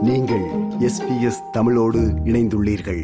நீங்கள் எஸ்பிஎஸ் தமிழோடு இணைந்துள்ளீர்கள்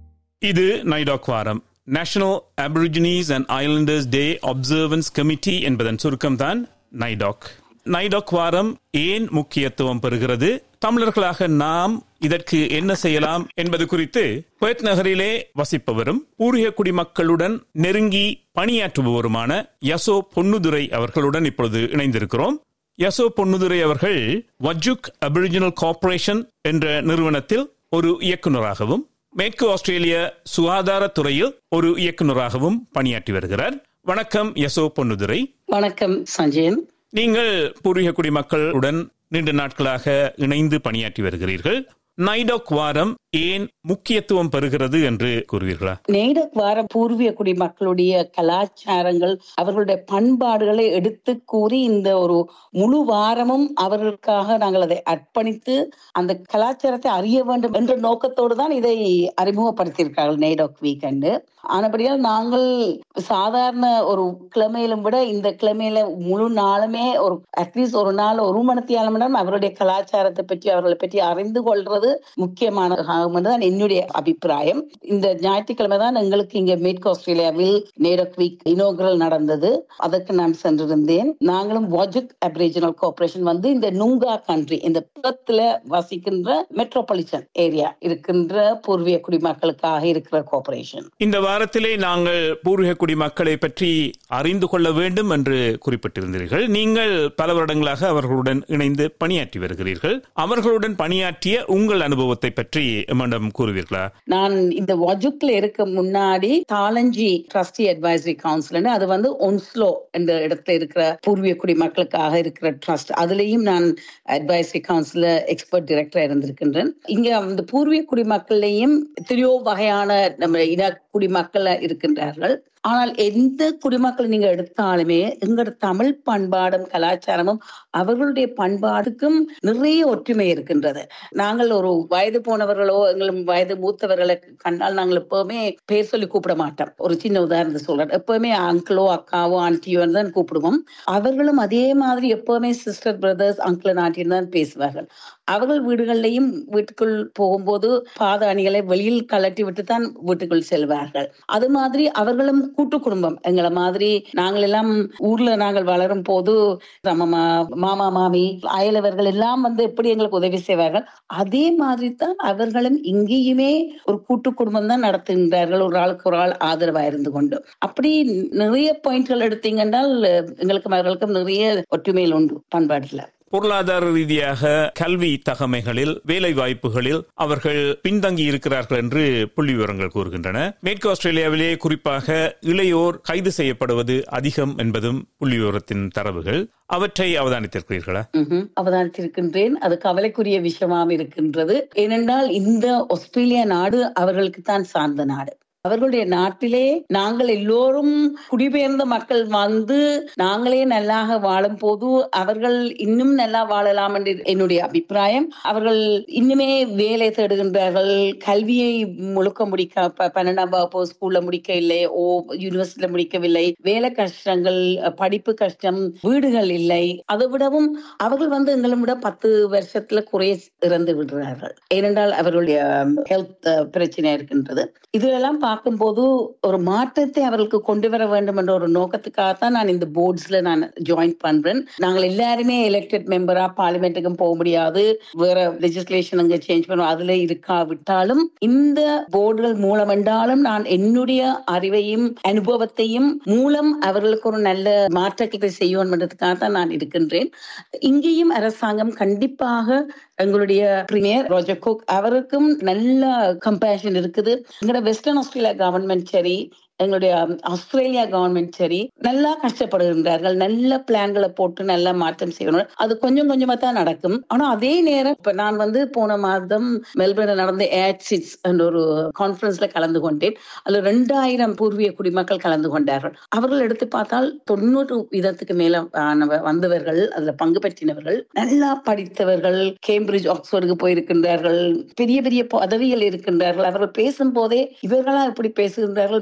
இது நைடாக் வாரம் National Aborigines and Islanders Day Observance Committee என்பதன் சுருக்கம்தான் நைடாக் நைடாக் வாரம் ஏன் முக்கியத்துவம் பெறுகிறது தமிழர்களாக நாம் இதற்கு என்ன செய்யலாம் என்பது குறித்து பெர்த் நகரிலே வசிப்பவரும் பூர்வீக குடிமக்களுடன் நெருங்கி பணியாற்றுபவருமான யசோ பொன்னுதுரை அவர்களுடன் இப்பொழுது இணைந்திருக்கிறோம் யசோ பொன்னுதுரை அவர்கள் வஜுக் அபிரிஜினல் கார்ப்பரேஷன் என்ற நிறுவனத்தில் ஒரு இயக்குநராகவும் மேற்கு ஆஸ்திரேலிய சுகாதாரத்துறையில் ஒரு இயக்குநராகவும் பணியாற்றி வருகிறார் வணக்கம் யசோ பொன்னுதுரை வணக்கம் சஞ்சயன் நீங்கள் பூர்வீக குடிமக்களுடன் நீண்ட நாட்களாக இணைந்து பணியாற்றி வருகிறீர்கள் நைடாக் வாரம் ஏன் முக்கியத்துவம் பெறுகிறது என்று கூறுவீர்களா நேடக் வார பூர்வீக குடிமக்களுடைய கலாச்சாரங்கள் அவர்களுடைய பண்பாடுகளை எடுத்து கூறி இந்த ஒரு முழு வாரமும் அவர்களுக்காக நாங்கள் அதை அர்ப்பணித்து அந்த கலாச்சாரத்தை அறிய வேண்டும் என்ற நோக்கத்தோடு தான் இதை அறிமுகப்படுத்தியிருக்கார்கள் நேடாக் வீக்கெண்டு ஆனபடியால் நாங்கள் சாதாரண ஒரு கிழமையிலும் விட இந்த கிழமையில முழு நாளுமே ஒரு அட்லீஸ்ட் ஒரு நாள் ஒரு மணித்தியாலம் நேரம் அவருடைய கலாச்சாரத்தை பற்றி அவர்களை பற்றி அறிந்து கொள்றது முக்கியமான தான் என்னுடைய அபிப்பிராயம் இந்த ஞாயிற்றுக்கிழமை தான் எங்களுக்கு இங்க மேற்கு ஆஸ்திரேலியாவில் நேரக் வீக் இனோகிரல் நடந்தது அதற்கு நான் சென்றிருந்தேன் நாங்களும் வாஜுக் அப்ரேஜனல் கார்பரேஷன் வந்து இந்த நுங்கா கண்ட்ரி இந்த புறத்துல வசிக்கின்ற மெட்ரோபாலிட்டன் ஏரியா இருக்கின்ற பூர்வீக குடிமக்களுக்காக இருக்கிற கார்பரேஷன் இந்த வாரத்திலே நாங்கள் பூர்வீக குடிமக்களை பற்றி அறிந்து கொள்ள வேண்டும் என்று குறிப்பிட்டிருந்தீர்கள் நீங்கள் பல வருடங்களாக அவர்களுடன் இணைந்து பணியாற்றி வருகிறீர்கள் அவர்களுடன் பணியாற்றிய உங்கள் அனுபவத்தை பற்றி எம்மிடம் கூறுவீர்களா நான் இந்த வஜுக்ல இருக்க முன்னாடி தாளஞ்சி ட்ரஸ்டி அட்வைசரி கவுன்சில் அது வந்து ஒன்ஸ்லோ என்ற இடத்துல இருக்கிற பூர்வீக குடிமக்களுக்காக இருக்கிற ட்ரஸ்ட் அதுலயும் நான் அட்வைசரி கவுன்சில எக்ஸ்பர்ட் டைரக்டரா இருந்திருக்கின்றேன் இங்க அந்த பூர்வீக குடிமக்கள்லையும் எத்தனையோ வகையான நம்ம இன குடிமக்கள் இருக்கின்றார்கள் ஆனால் எந்த குடிமக்கள் நீங்க எடுத்தாலுமே எங்களோட தமிழ் பண்பாடும் கலாச்சாரமும் அவர்களுடைய பண்பாடுக்கும் நிறைய ஒற்றுமை இருக்கின்றது நாங்கள் ஒரு வயது போனவர்களோ எங்களும் வயது மூத்தவர்களை கண்டால் நாங்கள் எப்பவுமே பேர் சொல்லி கூப்பிட மாட்டோம் ஒரு சின்ன உதாரணத்தை சொல்றேன் எப்பவுமே அங்கிளோ அக்காவோ ஆண்டியோ தான் கூப்பிடுவோம் அவர்களும் அதே மாதிரி எப்பவுமே சிஸ்டர் பிரதர்ஸ் அங்கிள் ஆண்டின்னு தான் பேசுவார்கள் அவர்கள் வீடுகள்லையும் வீட்டுக்குள் போகும்போது பாத அணிகளை வெளியில் கலட்டி விட்டு தான் வீட்டுக்குள் செல்வார்கள் அது மாதிரி அவர்களும் கூட்டு குடும்பம் எங்களை மாதிரி நாங்கள் எல்லாம் ஊர்ல நாங்கள் வளரும் போது நம்ம மாமா மாமி அயலவர்கள் எல்லாம் வந்து எப்படி எங்களுக்கு உதவி செய்வார்கள் அதே மாதிரி தான் அவர்களும் இங்கேயுமே ஒரு கூட்டு குடும்பம் தான் நடத்துகின்றார்கள் ஒரு ஆளுக்கு ஒரு ஆள் ஆதரவா இருந்து கொண்டு அப்படி நிறைய பாயிண்ட்கள் எடுத்தீங்கன்னால் எங்களுக்கும் அவர்களுக்கும் நிறைய ஒற்றுமையில் உண்டு பண்பாடுல பொருளாதார ரீதியாக கல்வி தகமைகளில் வேலை வாய்ப்புகளில் அவர்கள் பின்தங்கி இருக்கிறார்கள் என்று புள்ளி விவரங்கள் கூறுகின்றன மேற்கு ஆஸ்திரேலியாவிலே குறிப்பாக இளையோர் கைது செய்யப்படுவது அதிகம் என்பதும் புள்ளி விவரத்தின் தரவுகள் அவற்றை அவதானித்திருக்கிறீர்களா அவதானித்திருக்கின்றேன் அது கவலைக்குரிய விஷயமாக இருக்கின்றது ஏனென்றால் இந்த ஆஸ்திரேலியா நாடு அவர்களுக்கு தான் சார்ந்த நாடு அவர்களுடைய நாட்டிலே நாங்கள் எல்லோரும் குடிபெயர்ந்த மக்கள் வந்து நாங்களே நல்லாக வாழும் போது அவர்கள் இன்னும் நல்லா வாழலாம் என்று என்னுடைய அபிப்பிராயம் அவர்கள் இன்னுமே வேலை தேடுகின்றார்கள் கல்வியை முழுக்க முடிக்க பன்னெண்டாம் வகுப்பு ஸ்கூல்ல முடிக்க இல்லை ஓ யூனிவர்சிட்டியில முடிக்கவில்லை வேலை கஷ்டங்கள் படிப்பு கஷ்டம் வீடுகள் இல்லை அதை விடவும் அவர்கள் வந்து எங்களை விட பத்து வருஷத்துல குறைய இறந்து விடுறார்கள் ஏனென்றால் அவர்களுடைய ஹெல்த் பிரச்சனை இருக்கின்றது இதுலெல்லாம் பார்க்கும்போது ஒரு மாற்றத்தை அவர்களுக்கு கொண்டு வர வேண்டும் என்ற ஒரு நோக்கத்துக்காகத்தான் நான் இந்த போர்ட்ஸ்ல நான் ஜாயின் பண்றேன் நாங்கள் எல்லாருமே எலெக்டட் மெம்பரா பார்லிமெண்ட்டுக்கும் போக முடியாது வேற லெஜிஸ்லேஷன் அங்க சேஞ்ச் பண்ணுவோம் அதுல இருக்காவிட்டாலும் இந்த போர்டுகள் மூலம் என்றாலும் நான் என்னுடைய அறிவையும் அனுபவத்தையும் மூலம் அவர்களுக்கு ஒரு நல்ல மாற்றத்தை செய்யணும் என்றதுக்காக தான் நான் இருக்கின்றேன் இங்கேயும் அரசாங்கம் கண்டிப்பாக எங்களுடைய பிரீமியர் ரோஜர் குக் அவருக்கும் நல்ல கம்பேஷன் இருக்குது எங்களோட வெஸ்டர்ன் ஆஸ்திரேலியா கவர்மெண்ட் சரி எங்களுடைய ஆஸ்திரேலியா கவர்மெண்ட் சரி நல்லா கஷ்டப்படுகின்றார்கள் நல்ல பிளான்களை போட்டு நல்ல மாற்றம் செய்யணும் அது கொஞ்சம் கொஞ்சமா தான் நடக்கும் ஆனா அதே நேரம் இப்ப நான் வந்து போன மாதம் மெல்பர்ன்ல நடந்த ஏட்சிட்ஸ் என்ற ஒரு கான்பரன்ஸ்ல கலந்து கொண்டேன் அதுல ரெண்டாயிரம் பூர்வீக குடிமக்கள் கலந்து கொண்டார்கள் அவர்கள் எடுத்து பார்த்தால் தொண்ணூறு வீதத்துக்கு மேல வந்தவர்கள் அதுல பங்கு பெற்றினவர்கள் நல்லா படித்தவர்கள் கேம்பிரிட்ஜ் ஆக்ஸ்போர்டுக்கு போயிருக்கின்றார்கள் பெரிய பெரிய பதவிகள் இருக்கின்றார்கள் அவர்கள் பேசும் போதே இவர்களா இப்படி பேசுகின்றார்கள் மற்றவர்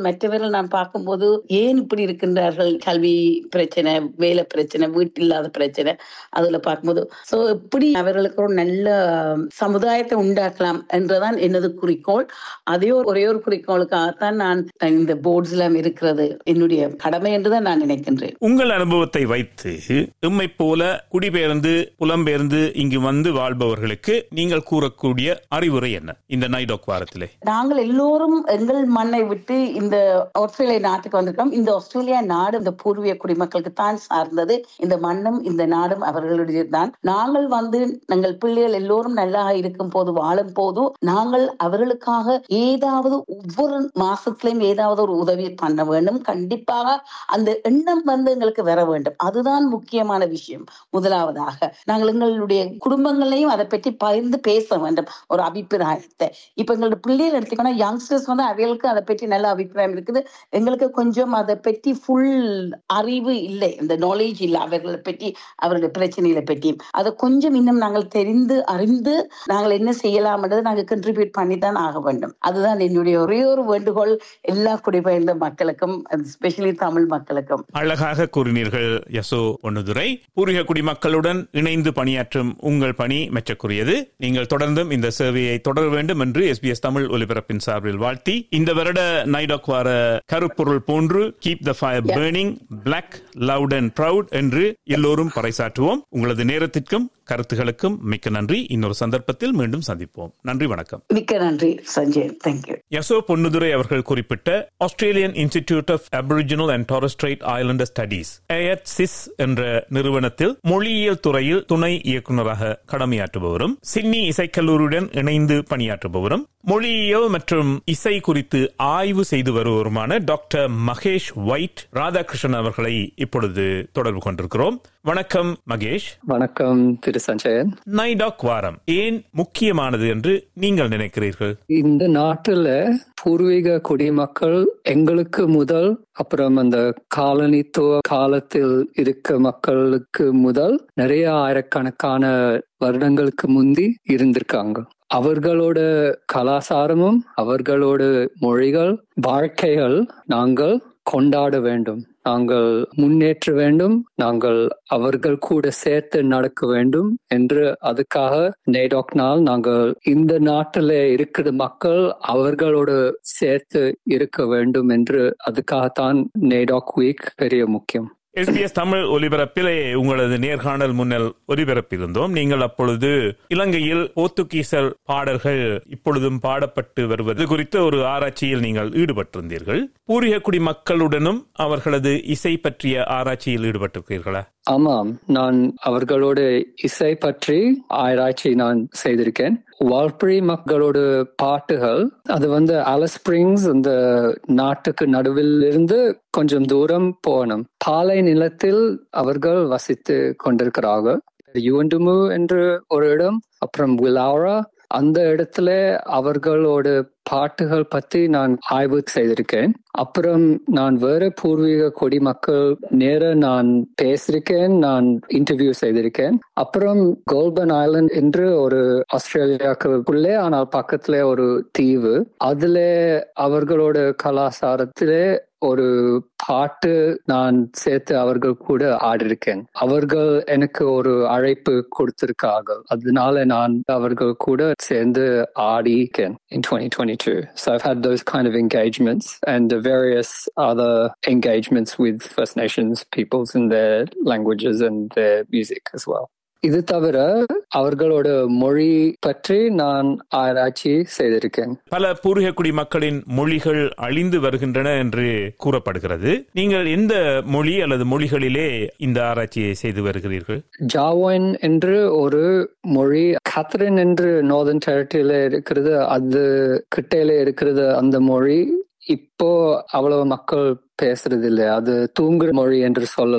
குடும்பத்தில் நான் பார்க்கும்போது ஏன் இப்படி இருக்கின்றார்கள் கல்வி பிரச்சனை வேலை பிரச்சனை வீட்டு இல்லாத பிரச்சனை அதுல பார்க்கும்போது சோ எப்படி அவர்களுக்கு ஒரு நல்ல சமுதாயத்தை உண்டாக்கலாம் என்றுதான் எனது குறிக்கோள் அதே ஒரு ஒரே ஒரு குறிக்கோளுக்காகத்தான் நான் இந்த போர்ட்ஸ் எல்லாம் இருக்கிறது என்னுடைய கடமை என்றுதான் நான் நினைக்கின்றேன் உங்கள் அனுபவத்தை வைத்து எம்மை போல குடிபெயர்ந்து புலம்பெயர்ந்து இங்கு வந்து வாழ்பவர்களுக்கு நீங்கள் கூறக்கூடிய அறிவுரை என்ன இந்த நைடாக் வாரத்திலே நாங்கள் எல்லோரும் எங்கள் மண்ணை விட்டு இந்த ஆஸ்திரேலியா நாட்டுக்கு வந்திருக்கோம் இந்த ஆஸ்திரேலியா நாடு இந்த பூர்வீக குடிமக்களுக்கு தான் சார்ந்தது இந்த மண்ணும் இந்த நாடும் அவர்களுடைய தான் நாங்கள் வந்து எங்கள் பிள்ளைகள் எல்லோரும் நல்லா இருக்கும் போது வாழும் போது நாங்கள் அவர்களுக்காக ஏதாவது ஒவ்வொரு மாசத்திலையும் ஏதாவது ஒரு உதவி பண்ண வேண்டும் கண்டிப்பாக அந்த எண்ணம் வந்து எங்களுக்கு வர வேண்டும் அதுதான் முக்கியமான விஷயம் முதலாவதாக நாங்கள் எங்களுடைய குடும்பங்களையும் அதை பற்றி பகிர்ந்து பேச வேண்டும் ஒரு அபிப்பிராயத்தை இப்ப எங்களோட பிள்ளைகள் எடுத்துக்கணும் யங்ஸ்டர்ஸ் வந்து அவைகளுக்கு அதை பற்றி நல்ல அபிப்பிராயம் இருக்குது எங்களுக்கு கொஞ்சம் அதை பற்றி ஃபுல் அறிவு இல்லை இந்த நாலேஜ் இல்லை அவர்களை பற்றி அவருடைய பிரச்சனைகளை பற்றி அதை கொஞ்சம் இன்னும் நாங்கள் தெரிந்து அறிந்து நாங்கள் என்ன செய்யலாம்ன்றது நாங்கள் கண்ட்ரிபியூட் பண்ணி தான் ஆக வேண்டும் அதுதான் என்னுடைய ஒரே ஒரு வேண்டுகோள் எல்லா குடிபெயர்ந்த மக்களுக்கும் ஸ்பெஷலி தமிழ் மக்களுக்கும் அழகாக கூறினீர்கள் யசோ பொன்னுதுரை பூர்வீக குடிமக்களுடன் இணைந்து பணியாற்றும் உங்கள் பணி மெச்சக்குரியது நீங்கள் தொடர்ந்தும் இந்த சேவையை தொடர வேண்டும் என்று எஸ்பிஎஸ் தமிழ் ஒலிபரப்பின் சார்பில் வாழ்த்தி இந்த வருட நைடாக் வார கருப்பொருள் போன்று keep the fire burning blak loud and proud என்று எல்லோரும் பறைசாற்றுவோம் உங்களது நேரத்திற்கும் கருத்துகளுக்கும் மிக்க நன்றி இன்னொரு சந்தர்ப்பத்தில் மீண்டும் சந்திப்போம் நன்றி வணக்கம் மிக்க நன்றி சஞ்சய் தேங்க்யூ யசோ பொன்னுதுரை அவர்கள் குறிப்பிட்ட Australian Institute of Aboriginal and Torres Strait Islander Studies சிஸ் என்ற நிறுவனத்தில் மொழியியல் துறையில் துணை இயக்குநராக கடமையாற்றுபவரும் சிட்னி இசைக்கல்லூரியுடன் இணைந்து பணியாற்றுபவரும் மொழியியல் மற்றும் இசை குறித்து ஆய்வு செய்து வருவருமான டாக்டர் மகேஷ் ஒயிட் ராதாகிருஷ்ணன் அவர்களை இப்பொழுது தொடர்பு கொண்டிருக்கிறோம் வணக்கம் மகேஷ் வணக்கம் திரு சஞ்சயன் நைடாக் வாரம் ஏன் முக்கியமானது என்று நீங்கள் நினைக்கிறீர்கள் இந்த நாட்டுல பூர்வீக குடிமக்கள் எங்களுக்கு முதல் அப்புறம் அந்த காலனித்துவ காலத்தில் இருக்க மக்களுக்கு முதல் நிறைய ஆயிரக்கணக்கான வருடங்களுக்கு முந்தி இருந்திருக்காங்க அவர்களோட கலாச்சாரமும் அவர்களோட மொழிகள் வாழ்க்கைகள் நாங்கள் கொண்டாட வேண்டும் நாங்கள் முன்னேற்ற வேண்டும் நாங்கள் அவர்கள் கூட சேர்த்து நடக்க வேண்டும் என்று அதுக்காக நேடாக் நாள் நாங்கள் இந்த நாட்டில இருக்கிற மக்கள் அவர்களோட சேர்த்து இருக்க வேண்டும் என்று அதுக்காகத்தான் நேடாக் வீக் பெரிய முக்கியம் எஸ்பிஎஸ் தமிழ் ஒலிபரப்பிலே உங்களது நேர்காணல் முன்னல் ஒலிபரப்பியிருந்தோம் நீங்கள் அப்பொழுது இலங்கையில் போர்த்துகீசர் பாடல்கள் இப்பொழுதும் பாடப்பட்டு வருவது குறித்த ஒரு ஆராய்ச்சியில் நீங்கள் ஈடுபட்டிருந்தீர்கள் பூர்வீக குடி மக்களுடனும் அவர்களது இசை பற்றிய ஆராய்ச்சியில் ஈடுபட்டிருக்கிறீர்களா ஆமாம் நான் அவர்களோட இசை பற்றி ஆராய்ச்சி நான் செய்திருக்கேன் வால்பரி மக்களோட பாட்டுகள் அது வந்து அலஸ்பிரிங்ஸ் அந்த நாட்டுக்கு நடுவில் இருந்து கொஞ்சம் தூரம் போகணும் பாலை நிலத்தில் அவர்கள் வசித்து கொண்டிருக்கிறார்கள் யுவண்டுமு என்று ஒரு இடம் அப்புறம் விலாவரா அந்த இடத்துல அவர்களோட பாட்டுகள் பத்தி நான் ஆய்வு செய்திருக்கேன் அப்புறம் நான் வேற பூர்வீக குடிமக்கள் நேர நான் பேசியிருக்கேன் நான் இன்டர்வியூ செய்திருக்கேன் அப்புறம் கோல்பன் ஐலண்ட் என்று ஒரு ஆஸ்திரேலியாவுக்குள்ளே ஆனால் பக்கத்துல ஒரு தீவு அதுல அவர்களோட கலாச்சாரத்திலே ஒரு பாட்டு நான் சேர்த்து அவர்கள் கூட ஆடிருக்கேன் அவர்கள் எனக்கு ஒரு அழைப்பு கொடுத்திருக்காங்க அதனால நான் அவர்கள் கூட சேர்ந்து ஆடிக்கேன் in 2022 so I've had those kind of engagements and the various other engagements with First Nations peoples in their languages and their music as well இது தவிர அவர்களோட மொழி பற்றி நான் ஆராய்ச்சி செய்திருக்கேன் பல பூர்வீக குடி மக்களின் மொழிகள் அழிந்து வருகின்றன என்று கூறப்படுகிறது நீங்கள் எந்த மொழி அல்லது மொழிகளிலே இந்த ஆராய்ச்சியை செய்து வருகிறீர்கள் ஜாவோன் என்று ஒரு மொழி கத்ரின் என்று நார்தன் டெரிட்டரியில இருக்கிறது அது கிட்டையில இருக்கிறது அந்த மொழி இப்போ அவ்வளவு மக்கள் பேசுறது இல்லை அது தூங்குற மொழி என்று சொல்லலாம்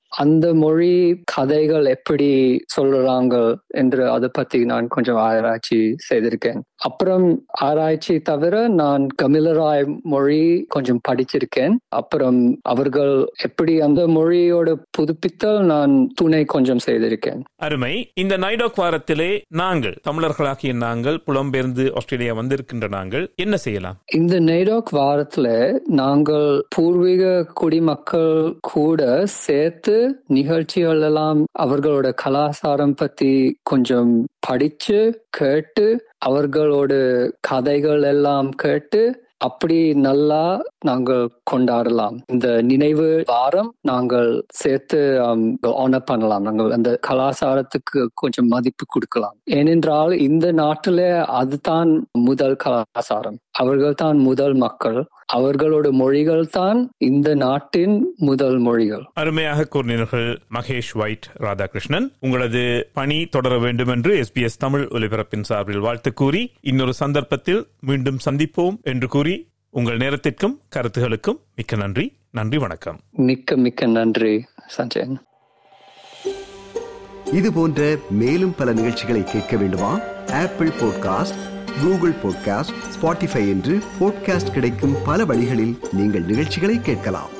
அந்த மொழி கதைகள் எப்படி சொல்றாங்க என்று அதை பத்தி நான் கொஞ்சம் ஆராய்ச்சி செய்திருக்கேன் அப்புறம் ஆராய்ச்சி தவிர நான் கமிலராய் மொழி கொஞ்சம் படிச்சிருக்கேன் அப்புறம் அவர்கள் எப்படி அந்த மொழியோட புதுப்பித்தல் நான் துணை கொஞ்சம் செய்திருக்கேன் அருமை இந்த நைடாக் வாரத்திலே நாங்கள் தமிழர்களாகிய நாங்கள் புலம்பெயர்ந்து ஆஸ்திரேலியா வந்திருக்கின்ற நாங்கள் என்ன செய்யலாம் இந்த நெய்டாக் வாரத்துல நாங்கள் பூர்வீக குடிமக்கள் கூட சேர்த்து நிகழ்ச்சிகள் எல்லாம் அவர்களோட கலாச்சாரம் பத்தி கொஞ்சம் படிச்சு கேட்டு அவர்களோட கதைகள் எல்லாம் கேட்டு அப்படி நல்லா நாங்கள் கொண்டாடலாம் இந்த நினைவு வாரம் நாங்கள் சேர்த்து ஆனர் பண்ணலாம் நாங்கள் அந்த கலாச்சாரத்துக்கு கொஞ்சம் மதிப்பு கொடுக்கலாம் ஏனென்றால் இந்த நாட்டில அதுதான் முதல் கலாச்சாரம் அவர்கள் தான் முதல் மக்கள் அவர்களோட மொழிகள் தான் இந்த நாட்டின் முதல் மொழிகள் அருமையாக கூறினீர்கள் மகேஷ் ஒயிட் ராதாகிருஷ்ணன் உங்களது பணி தொடர வேண்டும் என்று எஸ்பிஎஸ் தமிழ் ஒலிபரப்பின் சார்பில் வாழ்த்து கூறி இன்னொரு சந்தர்ப்பத்தில் மீண்டும் சந்திப்போம் என்று கூறி உங்கள் நேரத்திற்கும் கருத்துகளுக்கும் மிக்க நன்றி நன்றி வணக்கம் மிக்க மிக்க நன்றி சஞ்சயன் இது போன்ற மேலும் பல நிகழ்ச்சிகளை கேட்க வேண்டுமா Apple podcast Google podcast Spotify என்று பாட்காஸ்ட் கிடைக்கும் பல வழிகளில் நீங்கள் நிகழ்ச்சிகளை கேட்கலாம்